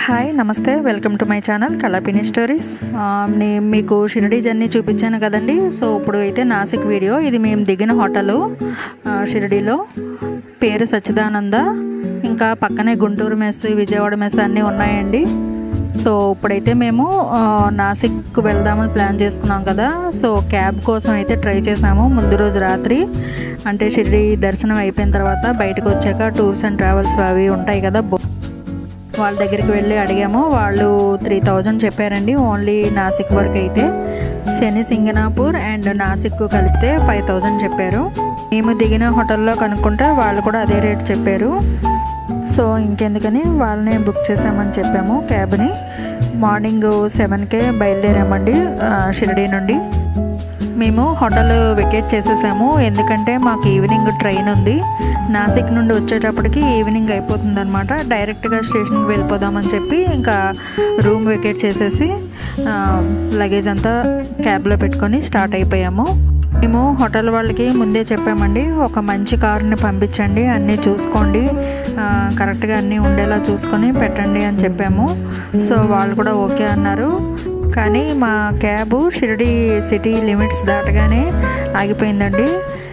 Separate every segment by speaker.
Speaker 1: hi నమస్తే welcome to my channel Kalapini stories ఆ, నేను మీకు షిరిడి జర్నీ చూపించాను కదండి సో ఇప్పుడు అయితే నాసిక్ వీడియో ఇది మేము దిగిన హోటల్ షిరిడిలో పేరు సచ్చిదానంద ఇంకా పక్కనే గుంటూరు మెస్ విజయవాడ మెస్ అన్నీ ఉన్నాయండి సో ఇప్పుడైతే మేము ఆ, నాసిక్ వెళ్దామని ప్లాన్ చేసుకున్నాం కదా సో క్యాబ్ కోసం అయితే ట్రై చేసాము ముందు రోజు రాత్రి అంటే షిరిడి దర్శనం అయిపోయిన తర్వాత బయటకు వచ్చాక టూర్స్ అండ్ ట్రావెల్స్ అవి ఉంటాయి కదా బో వాళ్ళ దగ్గరికి వెళ్ళి అడిగాము వాళ్ళు త్రీ థౌజండ్ చెప్పారండి ఓన్లీ నాసిక్ వరకు అయితే శని సింగనాపూర్ అండ్ నాసిక్ కలిపితే ఫైవ్ థౌజండ్ చెప్పారు మేము దిగిన హోటల్లో కనుక్కుంటే వాళ్ళు కూడా అదే రేట్ చెప్పారు సో ఇంకెందుకని వాళ్ళనే బుక్ చేసామని చెప్పాము క్యాబ్ని మార్నింగ్ సెవెన్కే బయలుదేరామండి ఆ, షిరిడి నుండి మేము హోటల్ వెకేట్ చేసేసాము ఎందుకంటే మాకు ఈవినింగ్ ట్రైన్ ఉంది నాసిక్ నుండి వచ్చేటప్పటికి ఈవినింగ్ అయిపోతుంది అనమాట డైరెక్ట్గా స్టేషన్కి వెళ్ళిపోదామని చెప్పి ఇంకా రూమ్ వెకేట్ చేసేసి ఆ, లగేజ్ అంతా క్యాబ్లో పెట్టుకొని స్టార్ట్ అయిపోయాము మేము హోటల్ వాళ్ళకి ముందే చెప్పామండి ఒక మంచి కారుని పంపించండి అన్నీ చూసుకోండి ఆ, కరెక్ట్గా అన్నీ ఉండేలా చూసుకొని పెట్టండి అని చెప్పాము సో వాళ్ళు కూడా ఓకే అన్నారు కానీ మా క్యాబు షిరిడి సిటీ లిమిట్స్ దాటగానే ఆగిపోయిందండి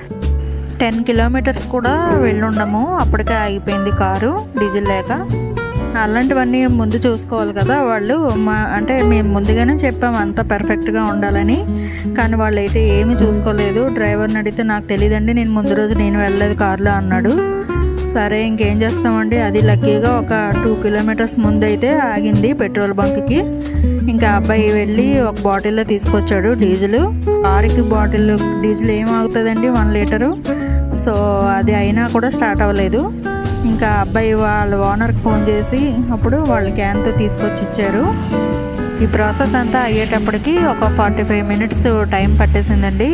Speaker 1: టెన్ కిలోమీటర్స్ కూడా వెళ్ళుండము అప్పటికే ఆగిపోయింది కారు డీజిల్ లేక అలాంటివన్నీ ముందు చూసుకోవాలి కదా వాళ్ళు మా అంటే మేము ముందుగానే చెప్పాము అంత పర్ఫెక్ట్గా ఉండాలని కానీ వాళ్ళు అయితే ఏమీ చూసుకోలేదు డ్రైవర్ని అడిగితే నాకు తెలియదండి నేను ముందు రోజు నేను వెళ్ళలేదు కారులో అన్నాడు సరే ఇంకేం చేస్తామండి అది లక్కీగా ఒక టూ కిలోమీటర్స్ ముందు అయితే ఆగింది పెట్రోల్ బంక్కి ఇంకా అబ్బాయి వెళ్ళి ఒక బాటిల్లో తీసుకొచ్చాడు డీజిల్ కారుకి బాటిల్ డీజిల్ ఏం ఆగుతుందండి వన్ లీటరు సో అది అయినా కూడా స్టార్ట్ అవ్వలేదు ఇంకా అబ్బాయి వాళ్ళ ఓనర్కి ఫోన్ చేసి అప్పుడు వాళ్ళు క్యాన్తో తీసుకొచ్చి ఇచ్చారు ఈ ప్రాసెస్ అంతా అయ్యేటప్పటికి ఒక ఫార్టీ ఫైవ్ మినిట్స్ టైం పట్టేసిందండి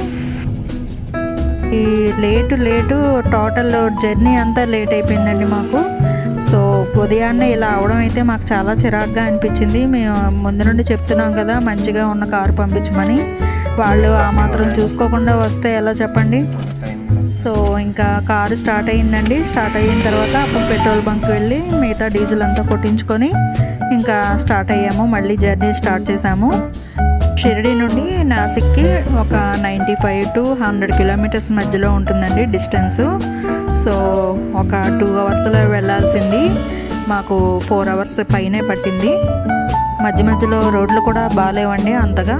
Speaker 1: ఈ లేటు లేటు టోటల్ జర్నీ అంతా లేట్ అయిపోయిందండి మాకు సో ఉదయాన్నే ఇలా అవడం అయితే మాకు చాలా చిరాగ్గా అనిపించింది మేము ముందు నుండి చెప్తున్నాం కదా మంచిగా ఉన్న కారు పంపించమని వాళ్ళు ఆ మాత్రం చూసుకోకుండా వస్తే ఎలా చెప్పండి సో ఇంకా కారు స్టార్ట్ అయ్యిందండి స్టార్ట్ అయిన తర్వాత అప్పుడు పెట్రోల్ బంక్ వెళ్ళి మిగతా డీజిల్ అంతా కొట్టించుకొని ఇంకా స్టార్ట్ అయ్యాము మళ్ళీ జర్నీ స్టార్ట్ చేసాము షిరిడి నుండి నాసిక్కి ఒక ninety five to hundred kilometres మధ్యలో ఉంటుందండి డిస్టెన్స్ సో ఒక టూ అవర్స్లో వెళ్ళాల్సింది మాకు ఫోర్ అవర్స్ పైనే పట్టింది మధ్య మధ్యలో రోడ్లు కూడా బాగాలేవండి అంతగా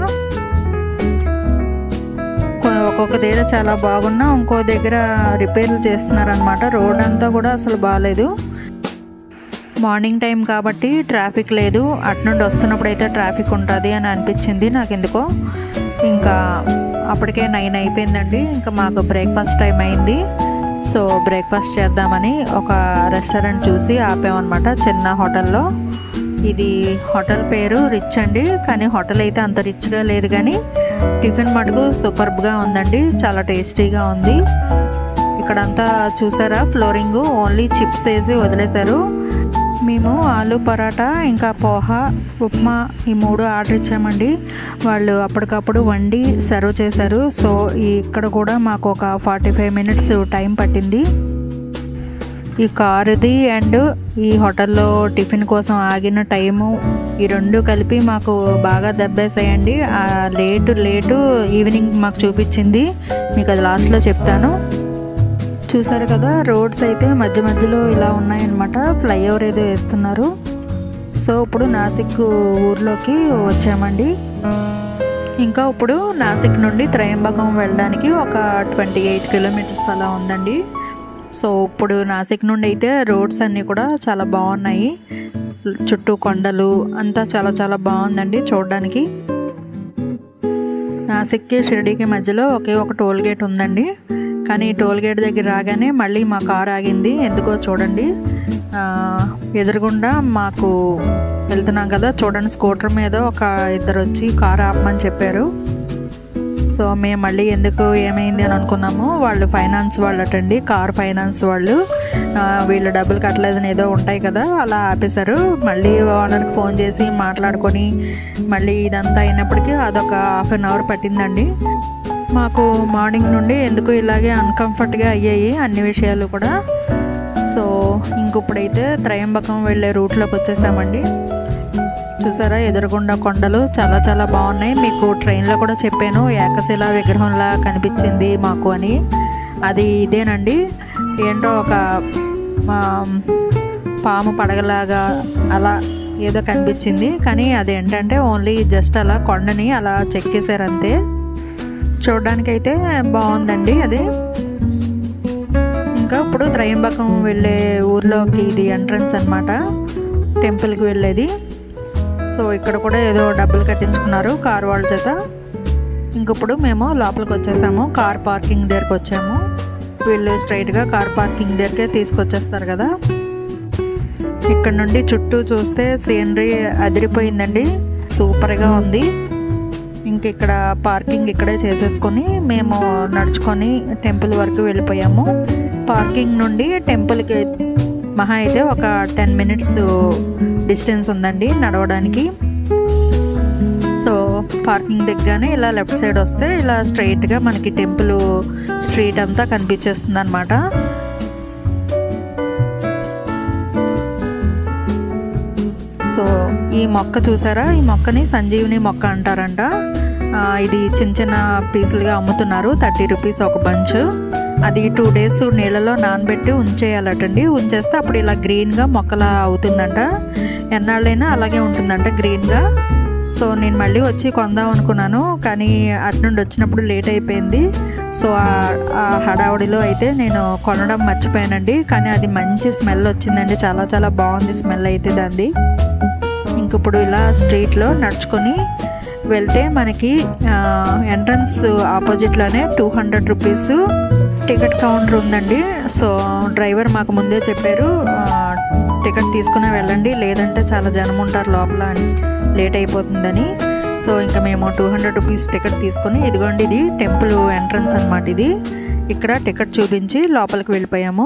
Speaker 1: కొ- ఒక్కొక్క దగ్గర చాలా బాగున్నా ఇంకో దగ్గర రిపేర్లు చేస్తున్నారనమాట రోడ్ అంతా కూడా అసలు బాగాలేదు మార్నింగ్ టైం కాబట్టి ట్రాఫిక్ లేదు అటు నుండి వస్తున్నప్పుడు అయితే ట్రాఫిక్ ఉంటుంది అని అనిపించింది నాకు ఎందుకో ఇంకా అప్పటికే నైన్ అయిపోయిందండి ఇంకా మాకు బ్రేక్ఫాస్ట్ టైం అయింది సో బ్రేక్ఫాస్ట్ చేద్దామని ఒక రెస్టారెంట్ చూసి ఆపామన్నమాట చిన్న హోటల్లో ఇది హోటల్ పేరు రిచ్ అండి కానీ హోటల్ అయితే అంత రిచ్గా లేదు కానీ టిఫిన్ మటుకు సూపర్బ్గా ఉందండి చాలా టేస్టీగా ఉంది ఇక్కడంతా చూసారా ఫ్లోరింగ్ ఓన్లీ చిప్స్ వేసి వదిలేశారు మేము ఆలు పరాటా ఇంకా పోహా ఉప్మా ఈ మూడు ఆర్డర్ ఇచ్చామండి వాళ్ళు అప్పటికప్పుడు వండి సర్వ్ చేశారు సో ఈ- ఇక్కడ కూడా మాకు ఒక ఫార్టీ ఫైవ్ మినిట్స్ టైం పట్టింది ఈ కారుది అండ్ ఈ హోటల్లో టిఫిన్ కోసం ఆగిన టైము ఈ రెండు కలిపి మాకు బాగా దెబ్బేసాయండి ఆ లేటు లేటు ఈవినింగ్ మాకు చూపించింది మీకు అది లాస్ట్లో చెప్తాను చూసారు కదా రోడ్స్ అయితే మధ్య మధ్యలో ఇలా ఉన్నాయన్నమాట ఫ్లైఓవర్ ఏదో వేస్తున్నారు సో ఇప్పుడు నాసిక్ ఊర్లోకి వచ్చామండి ఇంకా ఇప్పుడు నాసిక్ నుండి త్రయంబకం వెళ్ళడానికి ఒక ట్వంటీ ఎయిట్ కిలోమీటర్స్ అలా ఉందండి సో ఇప్పుడు నాసిక్ నుండి అయితే రోడ్స్ అన్నీ కూడా చాలా బాగున్నాయి చుట్టూ కొండలు అంతా చాలా చాలా బాగుందండి చూడడానికి నాసిక్కి షిరిడీకి మధ్యలో ఒకే ఒక టోల్ గేట్ ఉందండి కానీ ఈ టోల్ గేట్ దగ్గర రాగానే మళ్ళీ మా కార్ ఆగింది ఎందుకో చూడండి ఆ, ఎదురుగుండా మాకు వెళ్తున్నాం కదా చూడండి స్కూటర్ మీద ఒక ఇద్దరు వచ్చి కార్ ఆపమని చెప్పారు సో మేము మళ్ళీ ఎందుకు ఏమైంది అని అనుకున్నాము వాళ్ళు ఫైనాన్స్ వాళ్ళు అటండి కార్ ఫైనాన్స్ వాళ్ళు ఆ, వీళ్ళు డబ్బులు కట్టలేదని ఏదో ఉంటాయి కదా అలా ఆపేశారు మళ్ళీ ఓనర్కి ఫోన్ చేసి మాట్లాడుకొని మళ్ళీ ఇదంతా అయినప్పటికీ అదొక హాఫ్ అన్ అవర్ పట్టిందండి మాకు మార్నింగ్ నుండి ఎందుకు ఇలాగే అన్కంఫర్ట్గా అయ్యాయి అన్ని విషయాలు కూడా సో ఇంకొప్పుడైతే త్రయంబకం వెళ్ళే రూట్లోకి వచ్చేసామండి చూసారా ఎదురుగుండా కొండలు చాలా చాలా బాగున్నాయి మీకు ట్రైన్లో కూడా చెప్పాను ఏకశిలా విగ్రహంలా కనిపించింది మాకు అని అది ఇదేనండి ఏంటో ఒక పాము పడగలాగా అలా ఏదో కనిపించింది కానీ అదేంటంటే ఓన్లీ జస్ట్ అలా కొండని అలా చెక్కేశారు అంతే చూడడానికైతే బాగుందండి అది ఇంకా ఇప్పుడు త్రయంబకం వెళ్ళే ఊర్లోకి ఇది ఎంట్రన్స్ అనమాట టెంపుల్కి వెళ్ళేది సో ఇక్కడ కూడా ఏదో డబ్బులు కట్టించుకున్నారు కార్ వాళ్ళ చేత ఇంకప్పుడు మేము లోపలికి వచ్చేసాము కార్ పార్కింగ్ దగ్గరికి వచ్చాము వీళ్ళు స్ట్రైట్గా కార్ పార్కింగ్ దగ్గరకే తీసుకొచ్చేస్తారు కదా ఇక్కడ నుండి చుట్టూ చూస్తే సీనరీ అదిరిపోయిందండి సూపర్గా ఉంది ఇంక ఇక్కడ పార్కింగ్ ఇక్కడే చేసేసుకొని మేము నడుచుకొని టెంపుల్ వరకు వెళ్ళిపోయాము పార్కింగ్ నుండి టెంపుల్కి మహా అయితే ఒక టెన్ మినిట్స్ డిస్టెన్స్ ఉందండి నడవడానికి సో పార్కింగ్ దగ్గరనే ఇలా లెఫ్ట్ సైడ్ వస్తే ఇలా స్ట్రైట్గా మనకి టెంపుల్ స్ట్రీట్ అంతా కనిపించేస్తుంది అనమాట సో ఈ మొక్క చూసారా ఈ మొక్కని సంజీవిని మొక్క అంటారంట ఇది చిన్న చిన్న పీసులుగా అమ్ముతున్నారు థర్టీ రూపీస్ ఒక బంచ్ అది టూ డేస్ నీళ్ళలో నానబెట్టి ఉంచేయాలటండి ఉంచేస్తే అప్పుడు ఇలా గ్రీన్గా మొక్కలా అవుతుందంట ఎన్నాళ్ళైనా అలాగే ఉంటుందంట గ్రీన్గా సో నేను మళ్ళీ వచ్చి కొందాం అనుకున్నాను కానీ అటు నుండి వచ్చినప్పుడు లేట్ అయిపోయింది సో ఆ హడావుడిలో అయితే నేను కొనడం మర్చిపోయానండి కానీ అది మంచి స్మెల్ వచ్చిందండి చాలా చాలా బాగుంది స్మెల్ అయితే దాన్ని ఇంక ఇప్పుడు ఇలా స్ట్రీట్లో నడుచుకొని వెళ్తే మనకి ఎంట్రన్స్ ఆపోజిట్లోనే two hundred rupees ticket counter ఉందండి సో డ్రైవర్ మాకు ముందే చెప్పారు టికెట్ తీసుకునే వెళ్ళండి లేదంటే చాలా జనం ఉంటారు లోపల లేట్ అయిపోతుందని సో ఇంకా మేము టూ హండ్రెడ్ రూపీస్ టికెట్ తీసుకొని ఇదిగోండి ఇది టెంపుల్ ఎంట్రన్స్ అనమాట ఇది ఇక్కడ టికెట్ చూపించి లోపలికి వెళ్ళిపోయాము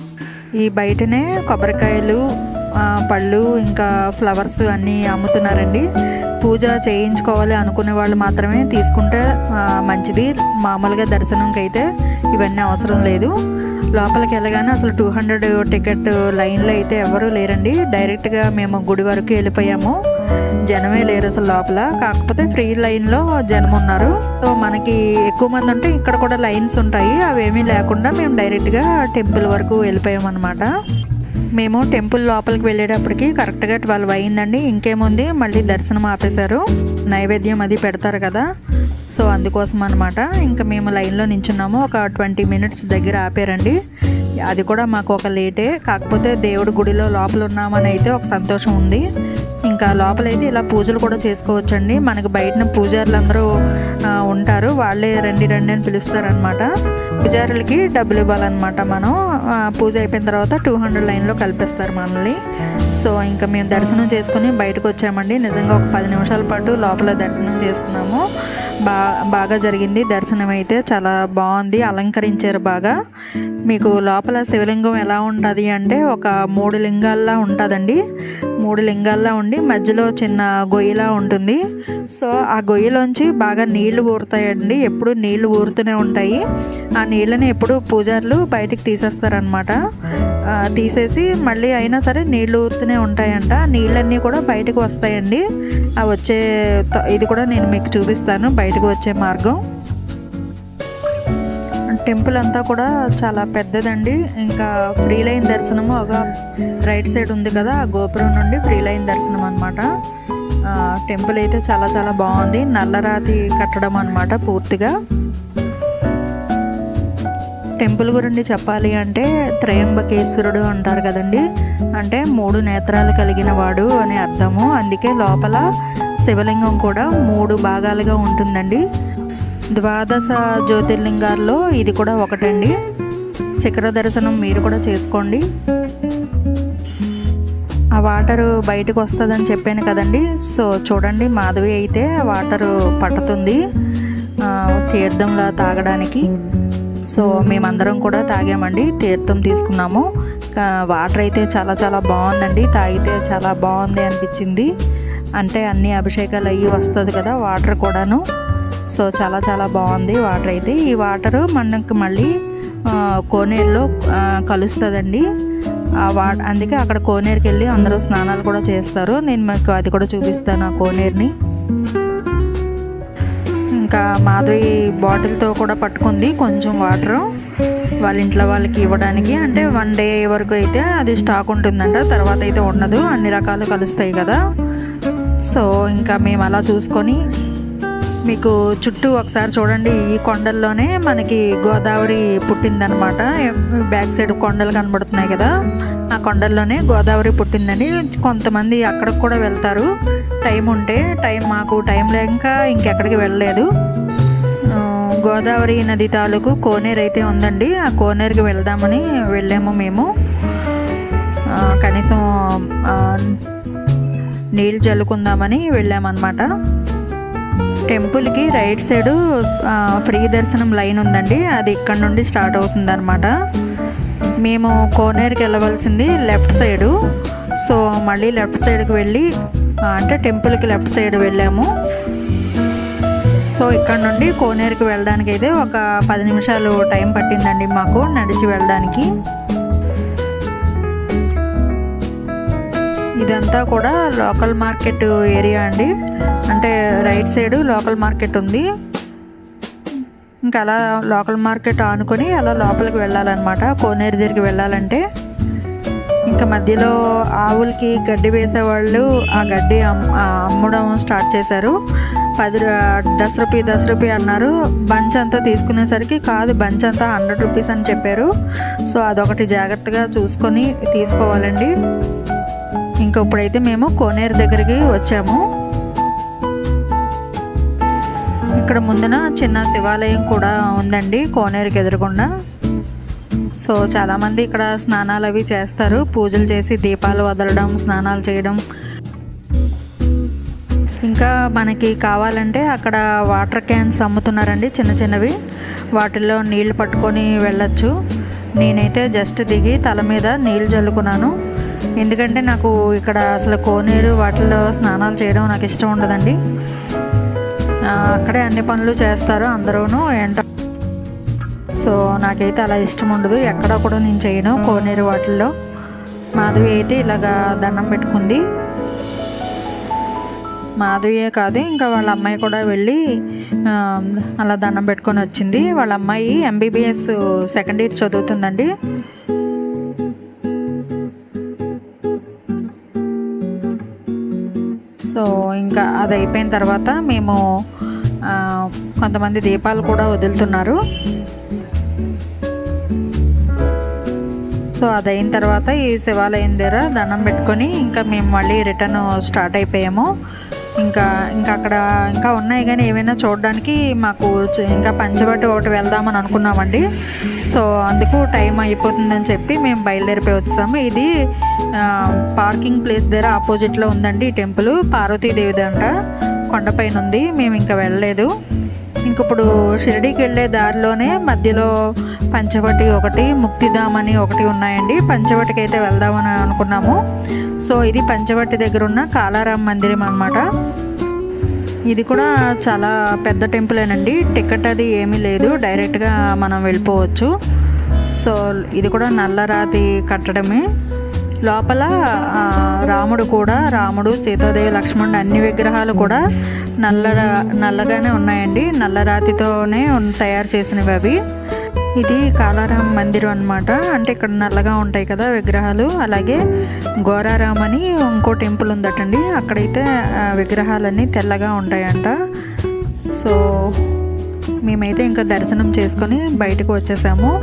Speaker 1: ఈ బయటనే కొబ్బరికాయలు పళ్ళు ఇంకా ఫ్లవర్స్ అన్నీ అమ్ముతున్నారండి పూజ చేయించుకోవాలి అనుకునే వాళ్ళు మాత్రమే తీసుకుంటే మంచిది మామూలుగా దర్శనంకి అయితే ఇవన్నీ అవసరం లేదు లోపలికి వెళ్ళగానే అసలు టూ హండ్రెడ్ టికెట్ లైన్లో అయితే ఎవరూ లేరండి డైరెక్ట్గా మేము గుడి వరకు వెళ్ళిపోయాము జనమే లేరు అసలు లోపల కాకపోతే ఫ్రీ లైన్లో జనం ఉన్నారు సో మనకి ఎక్కువ మంది ఉంటే ఇక్కడ కూడా లైన్స్ ఉంటాయి అవేమీ లేకుండా మేము డైరెక్ట్గా టెంపుల్ వరకు వెళ్ళిపోయాం అనమాట మేము టెంపుల్ లోపలికి వెళ్ళేటప్పటికి కరెక్ట్గా ట్వెల్వ్ అయిందండి ఇంకేముంది మళ్ళీ దర్శనం ఆపేశారు నైవేద్యం అది పెడతారు కదా సో అందుకోసం అనమాట ఇంకా మేము లైన్లో నించున్నాము ఒక ట్వంటీ మినిట్స్ దగ్గర ఆపారండి అది కూడా మాకు ఒక లేటే కాకపోతే దేవుడి గుడిలో లోపల ఉన్నామని అయితే ఒక సంతోషం ఉంది ఇంకా లోపలైతే ఇలా పూజలు కూడా చేసుకోవచ్చండి మనకు బయటన పూజారులు అందరూ ఉంటారు వాళ్ళే రండి రండి అని పిలుస్తారనమాట పూజారులకి డబ్బులు ఇవ్వాలన్నమాట మనం పూజ అయిపోయిన తర్వాత టూ హండ్రెడ్ లైన్లో కలిపేస్తారు మనల్ని సో ఇంకా మేము దర్శనం చేసుకుని బయటకు వచ్చామండి నిజంగా ఒక పది నిమిషాల పాటు లోపల దర్శనం చేసుకున్నాము బా బాగా జరిగింది దర్శనం అయితే చాలా బాగుంది అలంకరించారు బాగా మీకు లోపల శివలింగం ఎలా ఉంటుంది అంటే ఒక మూడు లింగాల్లా ఉంటుందండి మూడు లింగాల్లా ఉండి మధ్యలో చిన్న గొయ్యిలా ఉంటుంది సో ఆ గొయ్యిలోంచి బాగా నీళ్లు ఊరుతాయండి ఎప్పుడు నీళ్లు ఊరుతూనే ఉంటాయి ఆ నీళ్ళని ఎప్పుడు పూజారులు బయటికి తీసేస్తారనమాట తీసేసి మళ్ళీ అయినా సరే నీళ్లు ఊరుతూనే ఉంటాయంట నీళ్ళన్నీ కూడా బయటకు వస్తాయండి ఆ వచ్చే ఇది కూడా నేను మీకు చూపిస్తాను బయటకు వచ్చే మార్గం టెంపుల్ అంతా కూడా చాలా పెద్దదండి ఇంకా ఫ్రీ లైన్ దర్శనము ఒక రైట్ సైడ్ ఉంది కదా ఆ గోపురం నుండి ఫ్రీ లైన్ దర్శనం అనమాట టెంపుల్ అయితే చాలా చాలా బాగుంది నల్లరాతి కట్టడం అనమాట పూర్తిగా టెంపుల్ గురించి చెప్పాలి అంటే త్రయంబకేశ్వరుడు అంటారు కదండి అంటే మూడు నేత్రాలు కలిగిన వాడు అనే అర్థము అందుకే లోపల శివలింగం కూడా మూడు భాగాలుగా ఉంటుందండి ద్వాదశ జ్యోతిర్లింగాల్లో ఇది కూడా ఒకటండి శిఖర దర్శనం మీరు కూడా చేసుకోండి ఆ వాటరు బయటకు వస్తుందని చెప్పాను కదండి సో చూడండి మాధవి అయితే వాటరు పట్టుతుంది తీర్థంలా తాగడానికి సో మేమందరం కూడా తాగామండి తీర్థం తీసుకున్నాము వాటర్ అయితే చాలా చాలా బాగుందండి తాగితే చాలా బాగుంది అనిపించింది అంటే అన్ని అభిషేకాలు అయ్యి వస్తుంది కదా వాటర్ కూడాను సో చాలా చాలా బాగుంది వాటర్ అయితే ఈ వాటర్ మనకు మళ్ళీ కోనేరులో కలుస్తుందండి ఆ వా అందుకే అక్కడ కోనేరుకి వెళ్ళి అందరూ స్నానాలు కూడా చేస్తారు నేను మీకు అది కూడా చూపిస్తాను ఆ కోనేరుని ఇంకా మాధవి బాటిల్తో కూడా పట్టుకుంది కొంచెం వాటర్ వాళ్ళ ఇంట్లో వాళ్ళకి ఇవ్వడానికి అంటే వన్ డే వరకు అయితే అది స్టాక్ ఉంటుందంట తర్వాత అయితే ఉండదు అన్ని రకాలు కలుస్తాయి కదా సో ఇంకా మేము అలా చూసుకొని మీకు చుట్టూ ఒకసారి చూడండి ఈ కొండల్లోనే మనకి గోదావరి పుట్టిందనమాట బ్యాక్ సైడ్ కొండలు కనబడుతున్నాయి కదా ఆ కొండల్లోనే గోదావరి పుట్టిందని కొంతమంది అక్కడికి కూడా వెళ్తారు టైం ఉంటే టైం మాకు టైం లేక ఇంకెక్కడికి వెళ్ళలేదు ఆ, గోదావరి నది తాలూకు కోనేరు అయితే ఉందండి ఆ కోనేరుకి వెళ్దామని వెళ్ళాము మేము ఆ, కనీసం ఆ, నీళ్ళు చల్లుకుందామని వెళ్ళామన్నమాట టెంపుల్కి రైట్ సైడ్ ఫ్రీ దర్శనం లైన్ ఉందండి అది ఇక్కడ నుండి స్టార్ట్ అవుతుందన్నమాట మేము కోనేరుకి వెళ్ళవలసింది లెఫ్ట్ సైడు సో మళ్ళీ లెఫ్ట్ సైడ్కి వెళ్ళి ఆ, అంటే టెంపుల్కి లెఫ్ట్ సైడ్ వెళ్ళాము సో ఇక్కడ నుండి కోనేరుకి వెళ్ళడానికి అయితే ఒక పది నిమిషాలు టైం పట్టిందండి మాకు నడిచి వెళ్ళడానికి ఇదంతా కూడా లోకల్ మార్కెట్ ఏరియా అండి అంటే రైట్ సైడ్ లోకల్ మార్కెట్ ఉంది ఇంకా అలా లోకల్ మార్కెట్ ఆనుకొని అలా లోపలికి వెళ్ళాలన్నమాట కోనేరు దగ్గరికి వెళ్ళాలంటే ఇంకా మధ్యలో ఆవులకి గడ్డి వేసేవాళ్ళు ఆ గడ్డి అమ్- ఆ అమ్మడం స్టార్ట్ చేశారు పది ర- దస్ రూపీ దస్ రూపీ అన్నారు బంచ్ అంతా తీసుకునేసరికి కాదు బంచ్ అంతా హండ్రెడ్ రూపీస్ అని చెప్పారు సో అదొకటి జాగ్రత్తగా చూసుకొని తీసుకోవాలండి ఇంకా ఇప్పుడైతే మేము కోనేరు దగ్గరికి వచ్చాము ఇక్కడ ముందున చిన్న శివాలయం కూడా ఉందండి కోనేరుకి ఎదురుగుండా సో చాలామంది ఇక్కడ స్నానాలు అవి చేస్తారు పూజలు చేసి దీపాలు వదలడం స్నానాలు చేయడం ఇంకా మనకి కావాలంటే అక్కడ వాటర్ క్యాన్స్ అమ్ముతున్నారండి చిన్న చిన్నవి వాటిల్లో నీళ్లు పట్టుకొని వెళ్ళొచ్చు నేనైతే జస్ట్ దిగి తల మీద నీళ్లు చల్లుకున్నాను ఎందుకంటే నాకు ఇక్కడ అసలు కోనేరు వాటిల్లో స్నానాలు చేయడం నాకు ఇష్టం ఉండదండి ఆ, అక్కడే అన్ని పనులు చేస్తారు అందరూను ఏంట సో నాకైతే అలా ఇష్టం ఉండదు ఎక్కడ కూడా నేను చేయను కోనేరు వాటిల్లో మాధవి అయితే ఇలాగా దండం పెట్టుకుంది మాధవియే కాదు ఇంకా వాళ్ళ అమ్మాయి కూడా వెళ్ళి ఆ, అలా దండం పెట్టుకొని వచ్చింది వాళ్ళ అమ్మాయి ఎంబీబీఎస్ సెకండ్ ఇయర్ చదువుతుందండి సో ఇంకా అది అయిపోయిన తర్వాత మేము ఆ, కొంతమంది దీపాలు కూడా వదులుతున్నారు సో అది అయిన తర్వాత ఈ శివాలయం దగ్గర దండం పెట్టుకొని ఇంకా మేము మళ్ళీ రిటర్న్ స్టార్ట్ అయిపోయాము ఇంకా ఇంకా అక్కడ ఇంకా ఉన్నాయి కానీ ఏమైనా చూడడానికి మాకు చ- ఇంకా పంచవటి ఒకటి వెళ్దామని అనుకున్నామండి సో అందుకు టైం అయిపోతుందని చెప్పి మేము బయలుదేరిపోయి వచ్చాము ఇది ఆ, పార్కింగ్ ప్లేస్ దగ్గర ఆపోజిట్లో ఉందండి ఈ టెంపుల్ పార్వతీదేవిది అంట కొండపైన ఉంది మేము ఇంకా వెళ్ళలేదు ఇంక ఇప్పుడు షిరిడీకి వెళ్ళే దారిలోనే మధ్యలో పంచవటి ఒకటి ముక్తిధామ్ అని ఒకటి ఉన్నాయండి పంచవటికి అయితే వెళ్దామని అనుకున్నాము సో ఇది పంచవటి దగ్గర ఉన్న కాలారాం మందిరం అన్నమాట ఇది కూడా చాలా పెద్ద టెంపులేనండి టికెట్ అది ఏమీ లేదు డైరెక్ట్గా మనం వెళ్ళిపోవచ్చు సో ఇది కూడా నల్లరాతి కట్టడమే లోపల ఆ, రాముడు కూడా రాముడు సీతాదేవి లక్ష్మణుడు అన్ని విగ్రహాలు కూడా నల్ల నల్లగానే ఉన్నాయండి నల్లరాతితోనే ఉన్- తయారు చేసినవి అవి ఇది కాలారాం మందిరం అన్నమాట అంటే ఇక్కడ నల్లగా ఉంటాయి కదా విగ్రహాలు అలాగే గోరారాం అని ఇంకో టెంపుల్ ఉందటండి అక్కడైతే ఆ, విగ్రహాలన్నీ తెల్లగా ఉంటాయంట సో మేమైతే ఇంకా దర్శనం చేసుకొని బయటకు వచ్చేసాము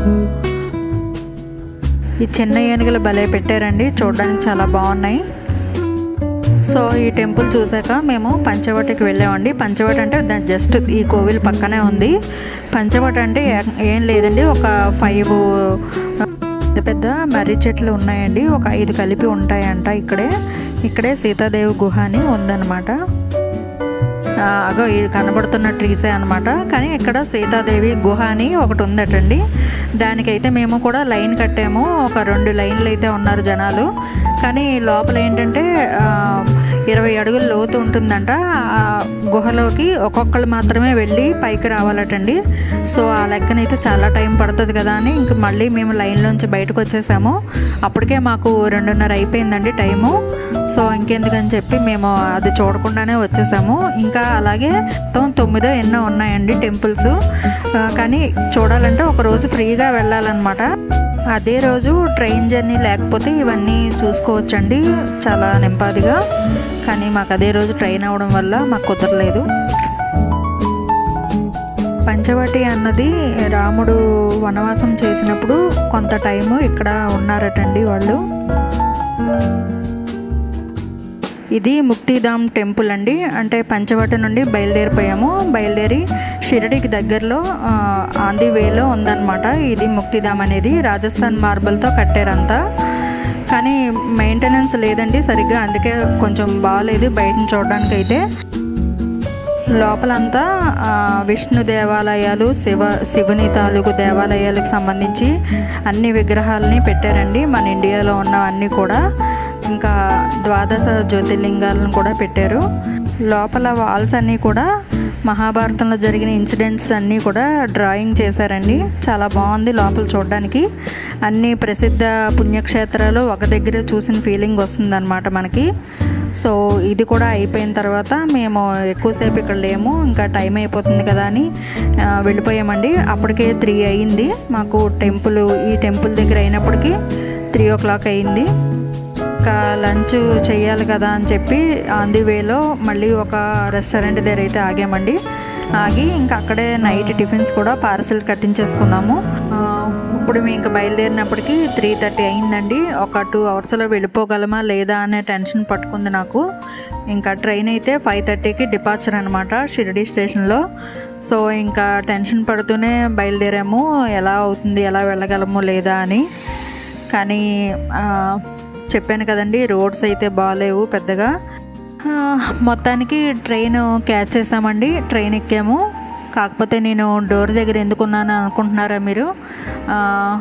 Speaker 1: ఈ చిన్న ఏనుగులు భలే పెట్టారండి చూడడానికి చాలా బాగున్నాయి సో ఈ టెంపుల్ చూసాక మేము పంచవటికి వెళ్ళామండి పంచవటి అంటే దాని జస్ట్ ఈ కోవిల్ పక్కనే ఉంది పంచవటి అంటే ఏ- ఏం లేదండి ఒక ఫైవ్ పెద్ద పెద్ద మర్రి చెట్లు ఉన్నాయండి ఒక ఐదు కలిపి ఉంటాయంట ఇక్కడే ఇక్కడే సీతాదేవి గుహ అని ఉందన్నమాట ఆ, అగో ఇది కనబడుతున్న ట్రీసే అనమాట కానీ ఇక్కడ సీతాదేవి గుహ అని ఒకటి ఉందటండి దానికైతే మేము కూడా లైన్ కట్టాము ఒక రెండు లైన్లు అయితే ఉన్నారు జనాలు కానీ లోపల ఏంటంటే ఆ, ఇరవై అడుగుల లోతు ఉంటుందంట ఆ గుహలోకి ఒక్కొక్కరు మాత్రమే వెళ్ళి పైకి రావాలటండి సో ఆ లెక్కనైతే చాలా టైం పడుతుంది కదా అని ఇంక మళ్ళీ మేము లైన్లోంచి బయటకు వచ్చేసాము అప్పటికే మాకు రెండున్నర అయిపోయిందండి టైము సో ఇంకెందుకని చెప్పి మేము అది చూడకుండానే వచ్చేసాము ఇంకా అలాగే మొత్తం తొమ్మిదో ఎన్నో ఉన్నాయండి టెంపుల్స్ ఆ, కానీ చూడాలంటే ఒక రోజు ఫ్రీగా వెళ్ళాలన్నమాట అదే రోజు ట్రైన్ జర్నీ లేకపోతే ఇవన్నీ చూసుకోవచ్చండి చాలా నింపాదిగా కానీ మాకు అదే రోజు ట్రైన్ అవడం వల్ల మాకు కుదరలేదు పంచవటి అన్నది రాముడు వనవాసం చేసినప్పుడు కొంత టైము ఇక్కడ ఉన్నారటండి వాళ్ళు ఇది ముక్తిధామ్ టెంపుల్ అండి అంటే పంచవట నుండి బయలుదేరిపోయాము బయలుదేరి షిరడికి దగ్గరలో ఆ, ఆన్ ది వేలో ఉందన్నమాట ఇది ముక్తిధామ్ అనేది రాజస్థాన్ మార్బల్తో కట్టారంతా కానీ మెయింటెనెన్స్ లేదండి సరిగ్గా అందుకే కొంచెం బాగాలేదు బయటను చూడడానికి అయితే లోపలంతా ఆ, విష్ణు దేవాలయాలు శివ శివుని తాలూకు దేవాలయాలకు సంబంధించి అన్ని విగ్రహాలని పెట్టారండి మన ఇండియాలో ఉన్న అన్నీ కూడా ఇంకా ద్వాదశ జ్యోతిర్లింగాలను కూడా పెట్టారు లోపల వాల్స్ అన్నీ కూడా మహాభారతంలో జరిగిన ఇన్సిడెంట్స్ అన్నీ కూడా డ్రాయింగ్ చేశారండి చాలా బాగుంది లోపల చూడడానికి అన్ని ప్రసిద్ధ పుణ్యక్షేత్రాలు ఒక దగ్గర చూసిన ఫీలింగ్ వస్తుందన్నమాట మనకి సో ఇది కూడా అయిపోయిన తర్వాత మేము ఎక్కువసేపు ఇక్కడ లేము ఇంకా టైం అయిపోతుంది కదా అని ఆ, వెళ్ళిపోయామండి అప్పటికే త్రీ అయ్యింది మాకు టెంపుల్ ఈ టెంపుల్ దగ్గర అయినప్పటికీ త్రీ ఓ క్లాక్ అయింది ఇంకా లంచ్ చేయాలి కదా అని చెప్పి ఆన్ ది వేలో మళ్ళీ ఒక రెస్టారెంట్ దగ్గర అయితే ఆగామండి ఆగి ఇంకా అక్కడే నైట్ టిఫిన్స్ కూడా పార్సల్ కట్టించేసుకున్నాము ఆ, ఇప్పుడు మేము ఇంకా బయలుదేరినప్పటికీ త్రీ థర్టీ అయిందండి ఒక టూ అవర్స్లో వెళ్ళిపోగలమా లేదా అనే టెన్షన్ పట్టుకుంది నాకు ఇంకా ట్రైన్ అయితే ఫైవ్ థర్టీకి డిపార్చర్ అనమాట షిరిడి స్టేషన్లో సో ఇంకా టెన్షన్ పడుతూనే బయలుదేరాము ఎలా అవుతుంది ఎలా వెళ్ళగలము లేదా అని కానీ ఆ, చెప్పాను కదండి రోడ్స్ అయితే బాగాలేవు పెద్దగా ఆ, మొత్తానికి ట్రైన్ క్యాచ్ చేసామండి ట్రైన్ ఎక్కాము కాకపోతే నేను డోర్ దగ్గర ఎందుకున్నాను అనుకుంటున్నారా మీరు ఆ,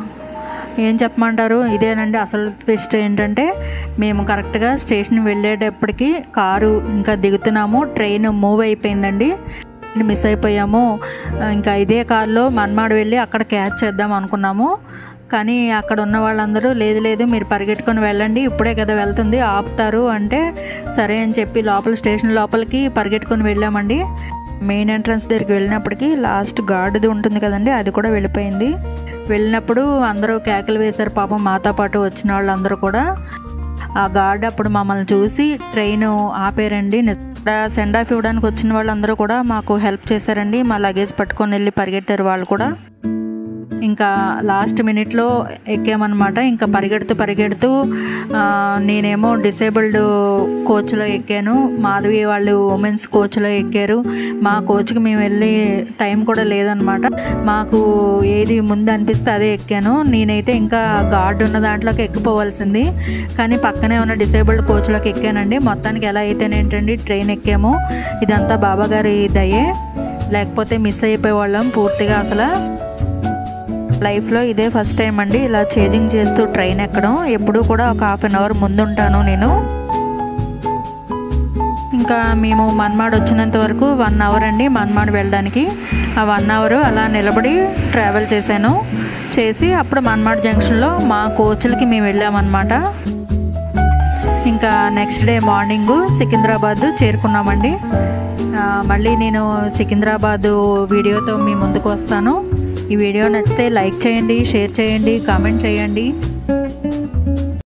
Speaker 1: ఏం చెప్పమంటారు ఇదేనండి అసలు ట్విస్ట్ ఏంటంటే మేము కరెక్ట్గా స్టేషన్ వెళ్ళేటప్పటికి కారు ఇంకా దిగుతున్నాము ట్రైన్ మూవ్ అయిపోయిందండి మిస్ అయిపోయాము ఇంకా ఇదే కార్లో మన్మాడు వెళ్ళి అక్కడ క్యాచ్ చేద్దాం అనుకున్నాము కానీ అక్కడ ఉన్న వాళ్ళందరూ లేదు లేదు మీరు పరిగెట్టుకొని వెళ్ళండి ఇప్పుడే కదా వెళ్తుంది ఆపుతారు అంటే సరే అని చెప్పి లోపల స్టేషన్ లోపలికి పరిగెట్టుకొని వెళ్ళామండి మెయిన్ ఎంట్రన్స్ దగ్గరికి వెళ్ళినప్పటికీ లాస్ట్ గార్డుది ఉంటుంది కదండి అది కూడా వెళ్ళిపోయింది వెళ్ళినప్పుడు అందరూ కేకలు వేశారు పాపం మాతో పాటు వచ్చిన వాళ్ళందరూ కూడా ఆ గార్డ్ అప్పుడు మమ్మల్ని చూసి ట్రైన్ ఆపేరండి సెండ్ ఆఫ్ ఇవ్వడానికి వచ్చిన వాళ్ళందరూ కూడా మాకు హెల్ప్ చేశారండి మా లగేజ్ పట్టుకొని వెళ్ళి పరిగెట్టారు వాళ్ళు కూడా ఇంకా లాస్ట్ మినిట్లో ఎక్కామన్నమాట ఇంకా పరిగెడుతూ పరిగెడుతూ ఆ, నేనేమో డిసేబుల్డ్ కోచ్లో ఎక్కాను మాధవి వాళ్ళు ఉమెన్స్ కోచ్లో ఎక్కారు మా కోచ్కి మేము వెళ్ళే టైం కూడా లేదనమాట మాకు ఏది ముందు అనిపిస్తే అదే ఎక్కాను నేనైతే ఇంకా గార్డ్ ఉన్న దాంట్లోకి ఎక్కిపోవాల్సింది కానీ పక్కనే ఉన్న డిసేబుల్డ్ కోచ్లోకి ఎక్కానండి మొత్తానికి ఎలా అయితేనేంటండి ట్రైన్ ఎక్కాము ఇదంతా బాబా గారి దయే లేకపోతే మిస్ అయిపోయేవాళ్ళం పూర్తిగా అసలు లైఫ్లో ఇదే ఫస్ట్ టైం అండి ఇలా చేంజింగ్ చేస్తూ ట్రైన్ ఎక్కడం ఎప్పుడూ కూడా ఒక హాఫ్ అన్ అవర్ ముందుంటాను నేను ఇంకా మేము మన్మాడ్ వచ్చినంత వరకు వన్ అవర్ అండి మన్మాడ్ వెళ్ళడానికి ఆ వన్ అవర్ అలా నిలబడి ట్రావెల్ చేశాను చేసి అప్పుడు మన్మాడ్ జంక్షన్లో మా కోచ్లకి మేము వెళ్ళామన్నమాట ఇంకా నెక్స్ట్ డే మార్నింగ్ సికింద్రాబాద్ చేరుకున్నామండి ఆ, మళ్ళీ నేను సికింద్రాబాద్ వీడియోతో మీ ముందుకు వస్తాను ఈ వీడియో నచ్చితే లైక్ చేయండి షేర్ చేయండి కామెంట్ చేయండి